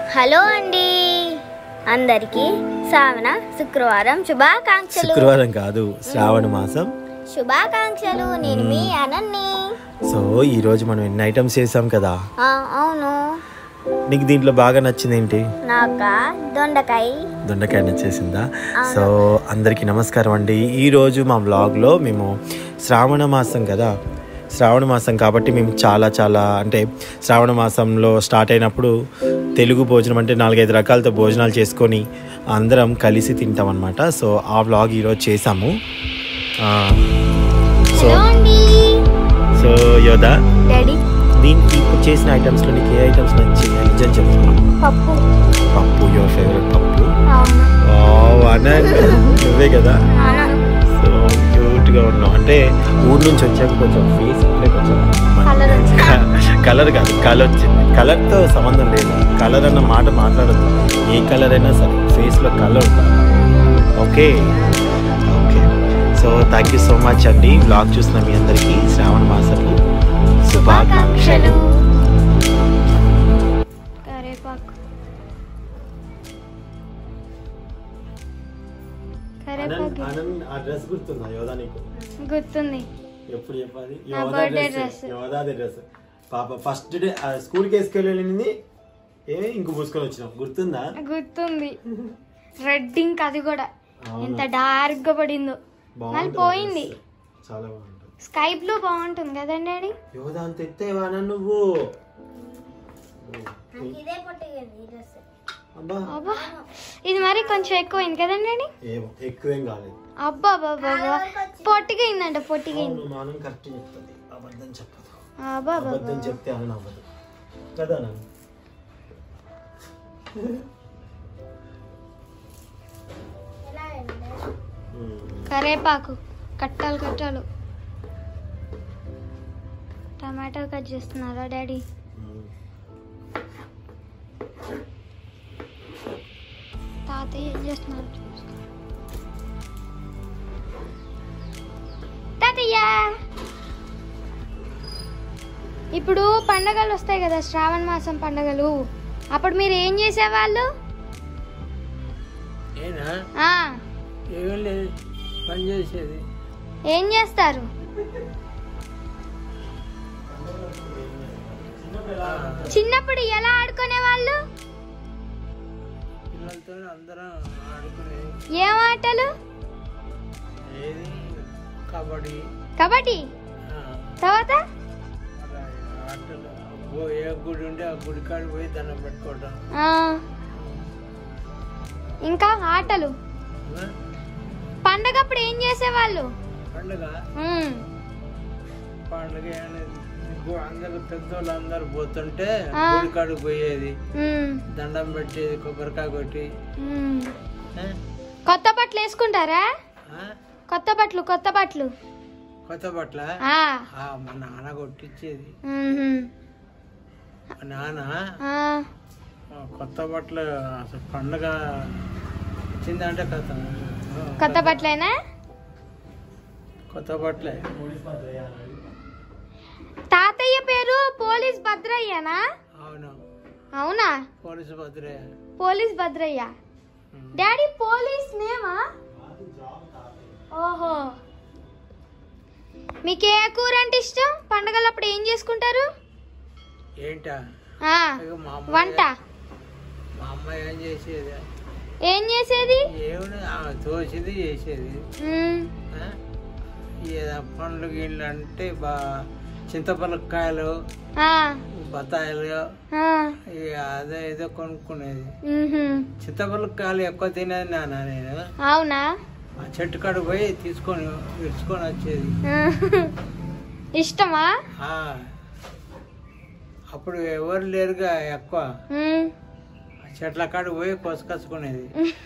Hello అండి అందరికీ శ్రావణ శుక్రవారం శుభాకాంక్షలు శుక్రవారం కాదు శ్రావణ మాసం శుభాకాంక్షలు నేను మీ అనన్ని సో ఈ రోజు మనం ఎన్ని ఐటమ్స్ చేసాం కదా ఆ, అవును నీకు దీంట్లో బాగా నచ్చింది ఏంటి నాక దొండకాయ దొండకాయ నచ్చేసిందా సో అందరికీ నమస్కారం అండి ఈ రోజు మా వ్లాగ్లో మేము శ్రావణ మాసం కదా శ్రావణ మాసం కాబట్టి మేము చాలా చాలా అంటే శ్రావణ మాసంలో స్టార్ట్ అయినప్పుడు తెలుగు భోజనం అంటే నాలుగైదు రకాలతో భోజనాలు చేసుకొని అందరం కలిసి తింటాం అనమాట సో ఆ వ్లాగ్ ఈరోజు చేసాము ఆ, సో హలో అండి సో యోధా డాడీ దీనికి ఇప్పుడు చేసిన ఐటమ్స్లో నీకు ఏ ఐటమ్స్ నచ్చింది నిజం చెప్తున్నా పప్పు పప్పు యువర్ ఫేవరెట్ పప్పు అవును వావ్, అనంత్ నువ్వే కదా అవును. సో క్యూట్ గా ఉన్నావు అంటే ఊరు నుంచి వచ్చాక కొంచెం ఫేస్ అంటే కొంచెం Colour వచ్చింది. కలర్ కాదు కలర్ వచ్చింది కలర్ తో సంబంధం లేదు కలర్ అన్న మాట మాట్లాడదు ఏ కలర్ అయినా సరే ఫేస్ లో కలర్ ఉండాలి okay okay so thank you so much అండి బ్లాగ్ చూసిన మీ అందరికీ శ్రావణ మాసపు శుభాకాంక్షలు కరేపాకు కరేపాకు ఆ డ్రెస్ గుర్తుందా యోధా నీకు గుర్తుంది ఎప్పుడు చెప్పాలి నా యోధా birthday డ్రెస్ dress. యోధాది డ్రెస్ పాప ఫస్ట్ డే స్కూల్కి వేసుకెళ్ళింది ఏ ఇంకో పూసుకొని వచ్చినాం గుర్తుందా గుర్తుంది రెడ్ ఇంక్ అది కూడా అవును. ఎంత డార్క్ గా పడిందో మళ్ళీ బాగుంటుంది పోయింది dress. చాలా బాగుంటుంది స్కై బ్లూ బాగుంటుంది కదండి డాడీ యోధా అంత ఎత్తేవానా నువ్వు అబ్బా అబ్బా ఇది మరి కొంచెం ఎక్కువైంది కదండి డాడీ ఏమో ఎక్కువేం కాలేదు అబ్బా అబ్బా అబ్బా పొట్టిగా అయిందంట పొట్టిగా అయింది అవును, మానం కరెక్ట్ చెప్తుంది అబద్ధం చెప్పదు అబ్బా అబ్బా అబద్ధం చెప్తే అని అవ్వదు కదా నన్ను కరేపాకు కట్టాలు కట్టాలు టమాటో కట్ చేస్తున్నారా డాడీ తాతయ్య ఏం చేస్తున్నారు చూసుకో. తాతయ్య ఇప్పుడు పండగలు వస్తాయి కదా శ్రావణ మాసం పండగలు అప్పుడు మీరు ఏం చేసేవాళ్ళు ఏనా ఆ, ఏమీ లేదు పని చేసేది ఏం చేస్తారు చిన్నప్పుడు ఎలా ఆడుకునే వాళ్ళు పిల్లలతో అందరం ఆడుకునేది ఏం ఆటలు ఏది కబడ్డీ కబడ్డీ ఆ, తర్వాత అలా ఆటలు ఓ ఏ గుడి ఉంటే ఆ గుడి కాడికి పోయి దండం పెట్టుకోవటం ఆ, ఇంకా ఆటలు ఆ, పండగప్పుడు ఏం చేసేవాళ్ళు పండుగ ఉమ్, పండుగ ఏమనేది గు- అందరు పెద్దోళ్ళు అందరు పోతుంటే ఆ. గుడి కాడికి పోయేది ఉమ్, దండం పెట్టేది కొబ్బరికాయ కొట్టి ఉమ్. ఆ, కొత్త బట్టలు వేసుకుంటారా ఆ, కొత్త బట్టలు కొత్త బట్టలు కొత్త బట్టల ఆ, ఆ, మా నాన్న కొట్టించేది ఉమ్హుం. మా నాన్న ఆ, ఆ, కొత్త బట్టలు అసలు పండుగ వచ్చిందంటే కథ కొత్త బట్టలేనా కొత్త బట్టలే తాతయ్య పేరు పోలీస్ భద్రయ్యనా అవును అవునా పోలీసు భద్రే పోలీస్ భద్రయ్య డాడీ పోలీస్ నేమా ఓహో మీకు ఏ కూర అంటే ఇష్టం పండగలప్పుడు ఏం చేసుకుంటారు ఏంటా ఆ, ఇక మా అమ్మ వంట మా అమ్మ ఏం చేసేది ఏం చేసేది ఏమిటి ఆమె తోసింది చేసేది మ్మ్. ఆ? ఏదో పండ్లు గిళ్ళు అంటే బా చింతపలకాయలు ఆ, బత్తాయిలు ఆ, ఇక అదే ఏదో కొనుక్కునేది మ్మ్హ్మ్. చింతపలకాయలు ఎక్కువ తినేది నాన్న నేను అవునా ఆ చెట్టు కాడ పోయి తీసుకొని విరుచుకొని వచ్చేది ఇష్టమా ఆ. అప్పుడు ఎవరు లేరుగా ఎక్కువ మ్మ్. ఆ చెట్ల కాడికి పోయి కొసకచ్చుకునేది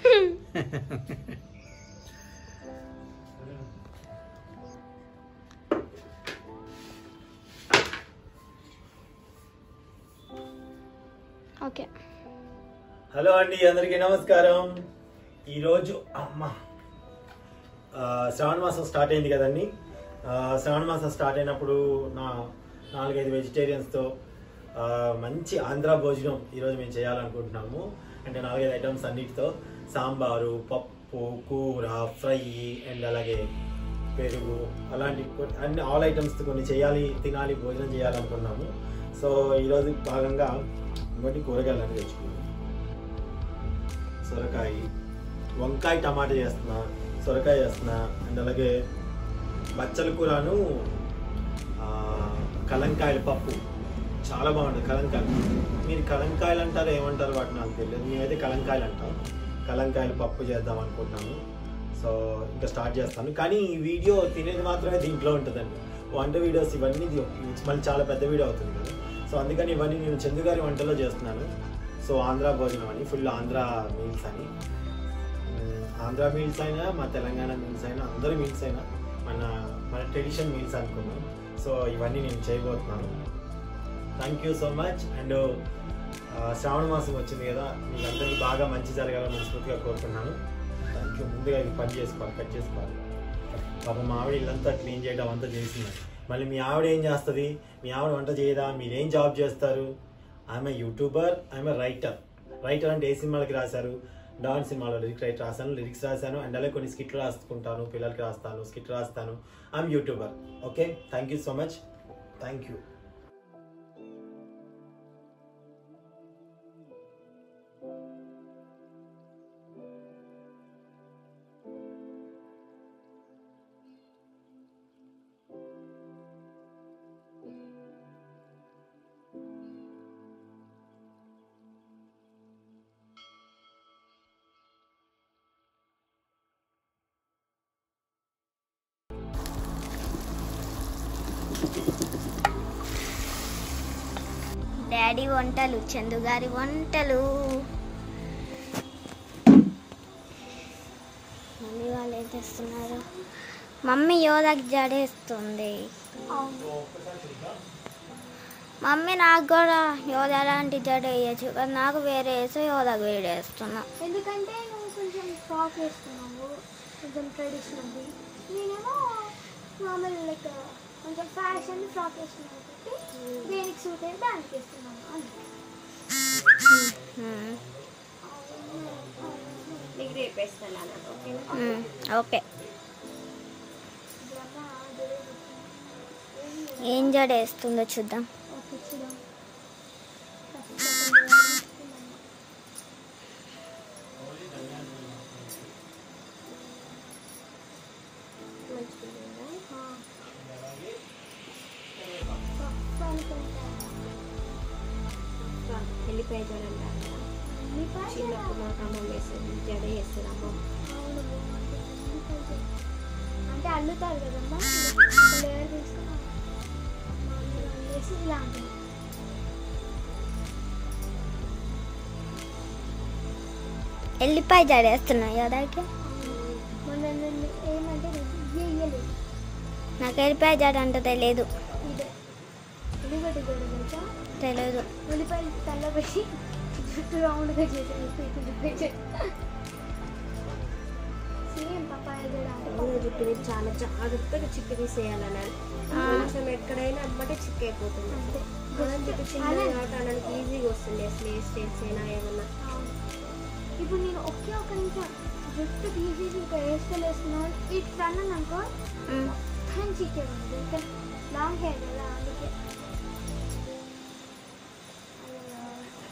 ఓకే హలో అండి అందరికీ నమస్కారం ఈరోజు అమ్మ ఆ, శ్రావణ మాసం స్టార్ట్ అయింది కదండి ఆ, శ్రావణ మాసం స్టార్ట్ అయినప్పుడు నా నాలుగైదు వెజిటేరియన్స్తో ఆ, మంచి ఆంధ్ర భోజనం ఈరోజు మేము చేయాలనుకుంటున్నాము అంటే నాలుగైదు ఐటమ్స్ అన్నిటితో సాంబారు పప్పు కూర ఫ్రై అండ్ అలాగే పెరుగు అలాంటి కొన్ని- అన్ని ఆల్ ఐటమ్స్ కొన్ని చేయాలి తినాలి భోజనం చేయాలనుకున్నాము సో ఈరోజు భాగంగా ఇంకోటి కూరగాయలు అన్ని తెచ్చుకున్నాము సొరకాయ వంకాయ టమాటా చేస్తున్నా సొరకాయ చేస్తున్నా అండ్ అలాగే బచ్చల కూరను ఆ, కలంకాయల పప్పు చాలా బాగుంటుంది కలంకాయలు మీరు కలంకాయలు అంటారు ఏమంటారు వాటిని నాకు తెలియదు మేమైతే కలంకాయలు అంటాం కలంకాయల పప్పు చేద్దాం అనుకుంటున్నాను సో ఇంకా స్టార్ట్ చేస్తాను కానీ ఈ వీడియో తినేది మాత్రమే దీంట్లో ఉంటుందండి వంట వీడియోస్ ఇవన్నీ ఇది- ఇది మళ్ళీ చాలా పెద్ద వీడియో అవుతుంది కదా సో అందుకని ఇవన్నీ నేను చందు గారి వంటలో చేస్తున్నాను సో ఆంధ్ర భోజనం అని ఫుల్ ఆంధ్ర మీల్స్ అని ఉమ్, ఆంధ్ర మీల్స్ అయినా మా తెలంగాణ మీల్స్ అయినా అందరి మీల్స్ అయినా మన మన ట్రెడిషన్ మీల్స్ అనుకున్నాం సో ఇవన్నీ నేను చేయబోతున్నాను thank you so much and Shravana మాసం వచ్చింది కదా మీకందరికీ బాగా మంచి జరగాలని మనస్ఫూర్తిగా కోరుకున్నాను థ్యాంక్ యూ ముందుగా ఇది పని చేసుకోవాలి కట్ చేసుకోవాలి పాప మా ఆవిడ ఇల్లంతా క్లీన్ చేయడం అంతా చేసింది మళ్ళీ మీ ఆవిడ ఏం చేస్తుంది మీ ఆవిడ వంట చేయదా మీరేం జాబ్ చేస్తారు ఆమె యూట్యూబర్ ఆమె రైటర్ రైటర్ అంటే ఏ సినిమాలకి రాశారు డాన్ సినిమాలో లిరిక్ రైట్ రాశాను లిరిక్స్ రాశాను అండ్ అలాగే కొన్ని స్కిట్లు రాసుకుంటాను పిల్లలకి రాస్తాను స్కిట్ రాస్తాను I'm YouTuber okay thank you so much thank you daddy వంటలు చందు గారి వంటలు మమ్మీ వాళ్ళు ఏం చేస్తున్నారు మమ్మీ యోధాకి జడేస్తుంది మమ్మీ నాకు కూడా యోధ లాంటి జడ వేయచ్చు కానీ నాకు వేరే వేసి యోధాకి వేడేస్తున్నా ఎందుకంటే నువ్వు కొంచెం ఫ్రాక్ వేస్తున్నావు కొంచెం ట్రెడిషనల్ నేనేమో నార్మల్ లైక్ కొంచెం ఫ్యాషన్ ఫ్రాక్ వేస్తున్నాను కాబట్టి దేనికి సూట్ అయితే దానికి వేస్తున్నాను అంతే మ్మ్. నీకు రేపు వేస్తాను అన్నట్టు ఓకేనా మ్మ్. ఓకే ఏం జడ వేస్తుందో చూద్దాం ఓకే చూద్దాం వెళ్ళిపోయి చూడండి చిన్నప్పుడు మాకు అమ్మ వేసేది జడ వేస్తుంది అమ్మ అంటే అల్లుతారు కదమ్మా లేయర్ తీసుకుని మామూలుగా వేసి ఇలా ఉంటుంది ఎల్లిపాయ జడ వేస్తున్నా యోధాకి మొన్న నన్ను ఏమంటే ఇది ఇయ్యలేదు నాకు ఎల్లిపాయ జడ అంటే తెలియదు ఇదే ఉల్లిగడ్డ కూడా తెలుసా తెలియదు ఉల్లిపాయలు తల్ల పెట్టి జుట్టు రౌండ్గా చేసాను ఉల్లిపాయ సేమ్ పప్పాయ కూడా అంటే అవును జుట్టు మీద చాలా జాగ్రత్తగా చిక్కు తీసేయాలన్నాడు కొంచెం ఎక్కడైనా అమ్మటే చిక్కు అయిపోతుంది అంతే. మనం జుట్టు చిన్నగా కాబట్టి అనడానికి ఈజీగా వస్తుంది అసలు ఏ స్టేట్స్ అయినా ఏమన్నా అవును. ఇప్పుడు నేను ఒకే ఒక నిమిషం జుట్టు తీసేసి ఇంకా హెయిర్ స్టైల్ వేస్తున్నాను ఇట్లా అన్నాను అనుకో మ్మ్. మొత్తం చిక్కే ఉంది ఇంకా లాంగ్ హెయిర్ కదా అందుకే అయ్యో.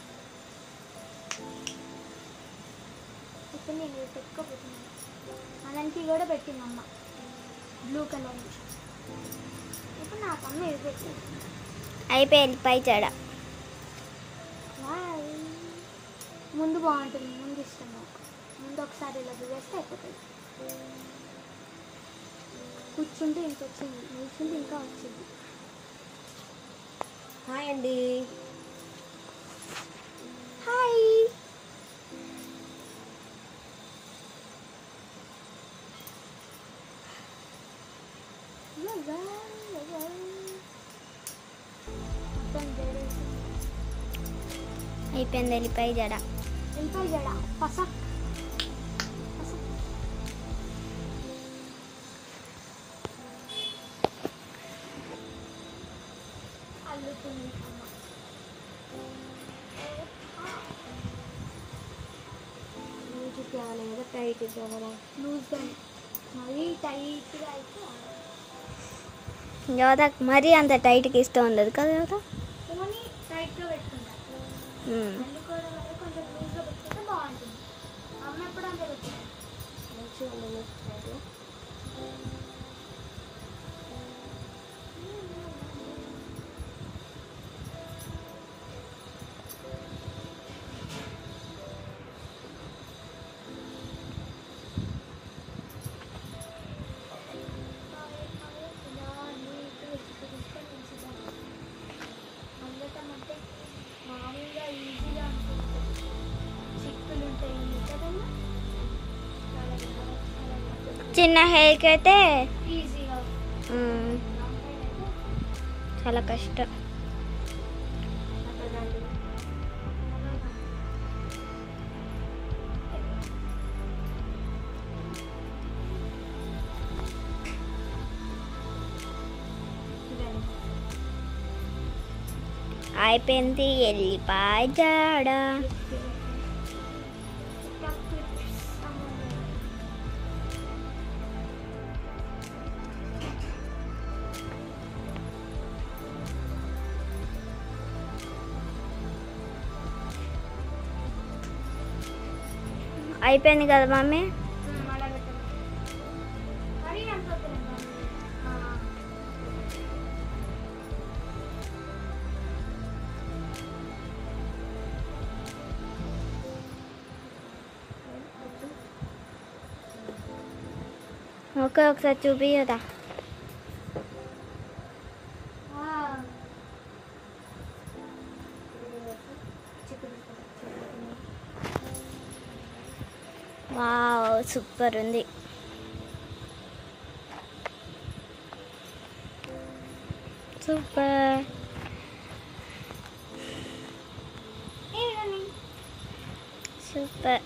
ఇప్పుడు నేను ఇది పెట్టుకోబోతున్నాను అలాంటి కూడా పెట్టింది అమ్మ బ్లూ కలర్ ఇప్పుడు నాకు అమ్మ ఇది పెట్టింది అయిపోయి ఎల్లిపాయ జడ వావ్. ముందు బాగుంటుంది ముందు ఇష్టం నాకు ముందు ఒకసారి ఇలా వేస్తే అయిపోతుంది కూర్చుంటే ఇంత వచ్చింది నిల్చుంటే ఇంకా వచ్చింది హాయ్ అండి హాయ్ మొత్తం జడేసి అయిపోయింది ఎల్లిపాయ జడ వెళ్ళిపోయి జడ పసక్ పసక్ అల్లుతుంది అమ్మ కావాలి కదా టైట్ కావాలా లూజ్గానే మరీ టైట్గా అయితే యోధకు మరీ అంత టైట్గా ఇష్టం ఉండదు కదా యోధ ఓన్లీ టైట్గా పెట్టుకుంటా మ్మ్. అందుకోవడం వల్ల కొంచెం లూజ్గా పెట్టుకుంటే బాగుంటుంది అమ్మ ఎప్పుడు అంతే పెట్టుకుంటాం మంచిగా ఉంది టైట్ అందటం అంటే మామూలుగా ఈజీగా అనుకుంటాం చిక్కులు ఉంటాయి కదమ్మా చిన్న హెయిర్కి అయితే ఈజీగా మ్మ్, చాలా కష్టం అక్కడ దాన్ని అయిపోయింది వెళ్ళిపాయ జాడ అయిపోయింది కదా మమ్మీ అలా పెట్టండి మరీ అంత వద్దులేండి. ఆ. ఓకే ఒకసారి చూపియదా ఆ. వావ్ సూపర్ ఉంది సూపర్ ఏదండి? సూపర్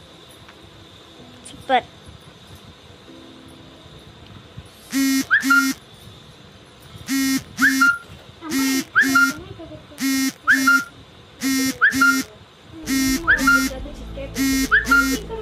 సూపర్ అమ్మ, ఇక్కడ పెట్టుకోండి, ఇక్కడ పెట్టుకోండి. ఇక్కడ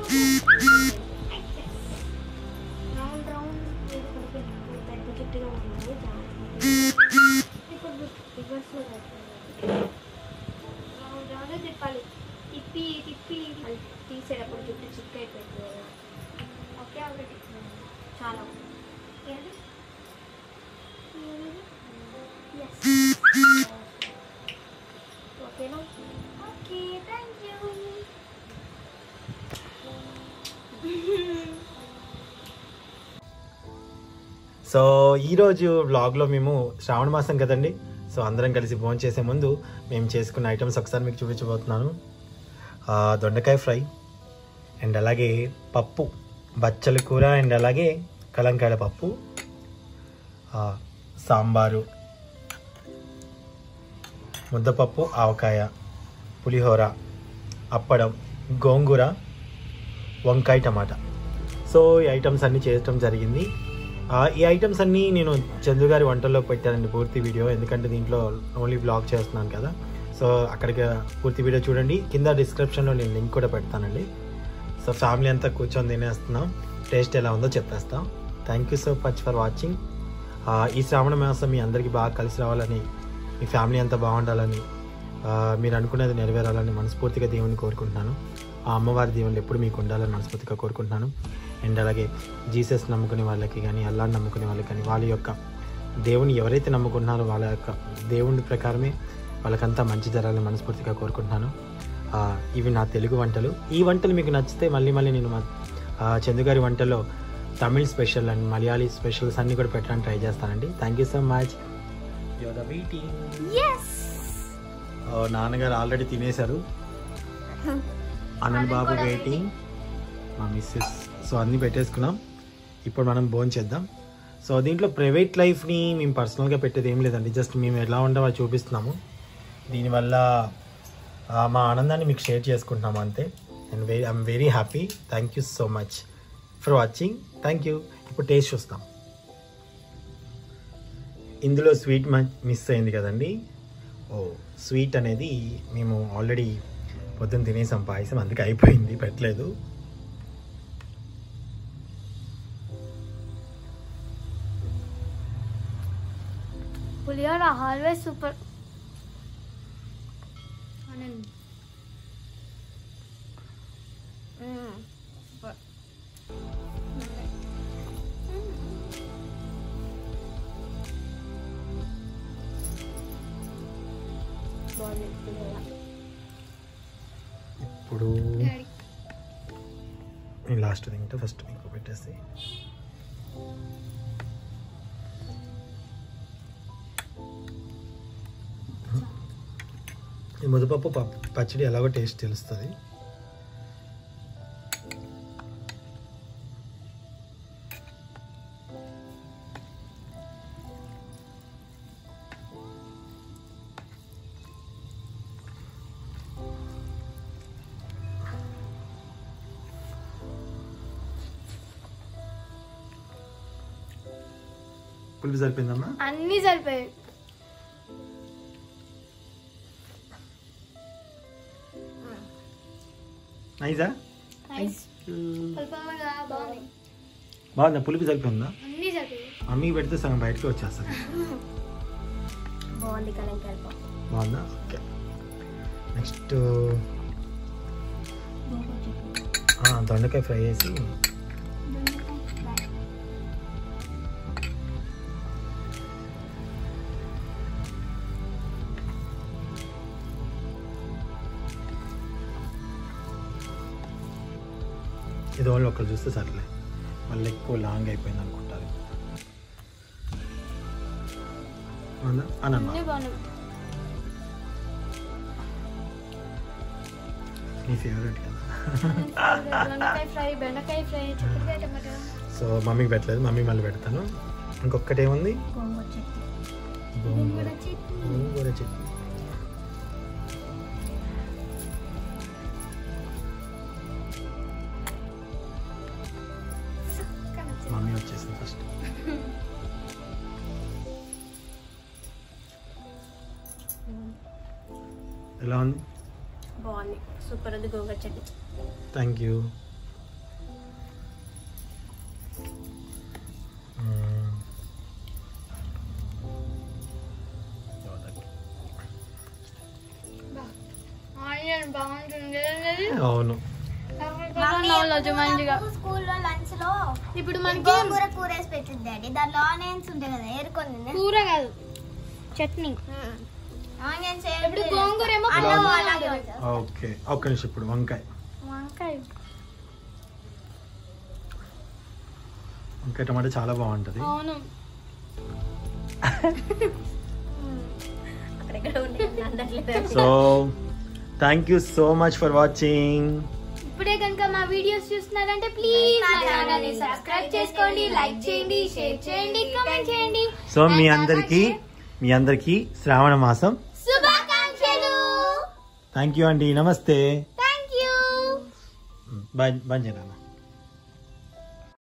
రౌండ్ రౌండ్ ఏదో ఒకటి పెట్టుకో. పెద్ద చుట్టుగా ఉంది ఇప్పుడు రివర్స్లో పెట్టాలి రౌండ్ రౌండ్ తిప్పాలి తిప్పి తిప్పి అది తీసేటప్పుడు జుట్టు చిక్కు అయిపోయింది కదా ఓకే ఒకటి చాలా ఏది ఎస్ ఓకేనా ఓకే థ్యాంక్ యూ సో ఈరోజు వ్లాగ్లో మేము శ్రావణ మాసం కదండి సో అందరం కలిసి భోజనం చేసే ముందు మేము చేసుకున్న ఐటమ్స్ ఒకసారి మీకు చూపించబోతున్నాను ఆ, దొండకాయ ఫ్రై అండ్ అలాగే పప్పు బచ్చల కూర అండ్ అలాగే కలంకాయల పప్పు ఆ, సాంబారు ముద్దపప్పు ఆవకాయ పులిహోర అప్పడం గోంగూర వంకాయ టమాటా సో ఈ ఐటమ్స్ అన్నీ చేయటం జరిగింది ఆ, ఈ ఐటమ్స్ అన్నీ నేను చందు గారి వంటల్లో పెట్టానండి పూర్తి వీడియో ఎందుకంటే దీంట్లో ఓన్లీ బ్లాగ్ చేస్తున్నాను కదా సో అక్కడికి పూర్తి వీడియో చూడండి కింద డిస్క్రిప్షన్లో నేను లింక్ కూడా పెడతానండి సో ఫ్యామిలీ అంతా కూర్చొని తినేస్తున్నాం టేస్ట్ ఎలా ఉందో చెప్పేస్తాం thank you so much for watching ఈ శ్రావణ మాసం మీ అందరికీ బాగా కలిసి రావాలని మీ ఫ్యామిలీ అంతా బాగుండాలని ఆ, మీరు అనుకునేది నెరవేరాలని మనస్ఫూర్తిగా దేవుని కోరుకుంటున్నాను ఆ అమ్మవారి దీవెనలు ఎప్పుడు మీకు ఉండాలని మనస్ఫూర్తిగా కోరుకుంటున్నాను అండ్ అలాగే జీసస్ నమ్ముకునే వాళ్ళకి కానీ అల్లాని నమ్ముకునే వాళ్ళకి కానీ వాళ్ళ యొక్క దేవుని ఎవరైతే నమ్ముకుంటున్నారో వాళ్ళ యొక్క దేవుని ప్రకారమే వాళ్ళకంతా మంచి జరగాలని మనస్ఫూర్తిగా కోరుకుంటున్నాను ఆ, ఇవి నా తెలుగు వంటలు ఈ వంటలు మీకు నచ్చితే మళ్ళీ మళ్ళీ నేను మా ఆ, చందు గారి వంటల్లో Tamil special and Malayali specials అన్నీ కూడా పెట్టడానికి ట్రై చేస్తానండి thank you so much your the waiting yes నాన్నగారు ఆల్రెడీ తినేశారు అనంత్ బాబు వెయిటింగ్ మా మిస్సెస్ సో అన్నీ పెట్టేసుకున్నాం ఇప్పుడు మనం భోజనం చేద్దాం సో దీంట్లో ప్రైవేట్ లైఫ్ని మేము పర్సనల్గా పెట్టేది ఏం లేదండి జస్ట్ మేము ఎలా ఉండవో అది చూపిస్తున్నాము దీనివల్ల ఆ, మా ఆనందాన్ని మీకు షేర్ చేసుకుంటున్నాము అంతే and very I'm very happy thank you so much for watching thank you ఇప్పుడు టేస్ట్ చూస్తాం ఇందులో స్వీట్ మిస్ అయింది కదండి ఓ స్వీట్ అనేది మేము ఆల్రెడీ పొద్దున్న తినేసాం పాయసం అందుకే అయిపోయింది పెట్టలేదు పులిహోర ఆల్వేస్ సూపర్ బాగుంది పులిహోర. ఇప్పుడు నేను లాస్ట్ తింటే ఫస్ట్ మీకు పెట్టేసి ఈ ముద్దపప్పు పప్- పచ్చడి ఎలాగో టేస్ట్ తెలుస్తుంది పులుపు సరిపోయిందమ్మా అన్నీ సరిపోయాయి నైజా నైస్ పులిపమ్మగా బాగుంది బాగుందా పులుపు సరిపోయిందా అన్నీ సరిపోయాయి మమ్మీకి పెడితే సగం బయటకు వచ్చేస్తుంది బాగుంది కలంకాయ పప్పు బాగుందా ఓకే నెక్స్ట్ దొండకాయ ఫ్రై చేసి ఇది వాళ్ళు ఒకరు చూస్తే సర్లే మళ్ళీ ఎక్కువ లాంగ్ అయిపోయింది అనుకుంటారు అవునా అనమ్మా అన్నీ బాగున్నాయి నీ ఫేవరెట్ కదా దొండకాయ ఫ్రై బెండకాయ ఫ్రై చిక్కుడుకాయ టమాటా సో మమ్మీకి పెట్టలేదు మమ్మీ మళ్ళీ పెడతాను ఇంకొకటి ఏముంది gongura chutney gongura gongura chutney mummy వచ్చేసింది ఫస్ట్ ఎలా ఉంది బాగుంది సూపర్ ఉంది gongura chutney thank you onion బాగుంటుంది అవును నవ్వులొచ్చు మంచిగా స్కూల్లో లంచ్ లో ఇప్పుడు మనకి గోంగూర కూర వేసి పెట్టింది డాడీ దాంట్లో ఆనియన్స్ ఉంటాయి కదా ఏరుకొని కూర కాదు చట్నీ ఆనియన్స్ ఇప్పుడు గోంగూర ఏమో ఎలా ఉంది? అలాగే ఉంటుంది. ఓకే ఒక్క నిమిషం ఇప్పుడు వంకాయ వంకాయ వంకాయ టమాటా చాలా బాగుంటుంది అవును అక్కడెక్కడ ఉండే అందట్లేదు so thank you so much for watching ఇప్పుడే కనుక మా వీడియోస్ చూస్తున్నారంటే ప్లీజ్ మా ఛానల్ ని సబ్స్క్రైబ్ చేసుకోండి లైక్ చేయండి షేర్ చేయండి కామెంట్ చేయండి సో మీ అందరికీ మీ అందరికీ శ్రావణ మాసం శుభాకాంక్షలు థ్యాంక్ యూ అండి నమస్తే థ్యాంక్ యూ బాయ్ బాయ్ నాన్న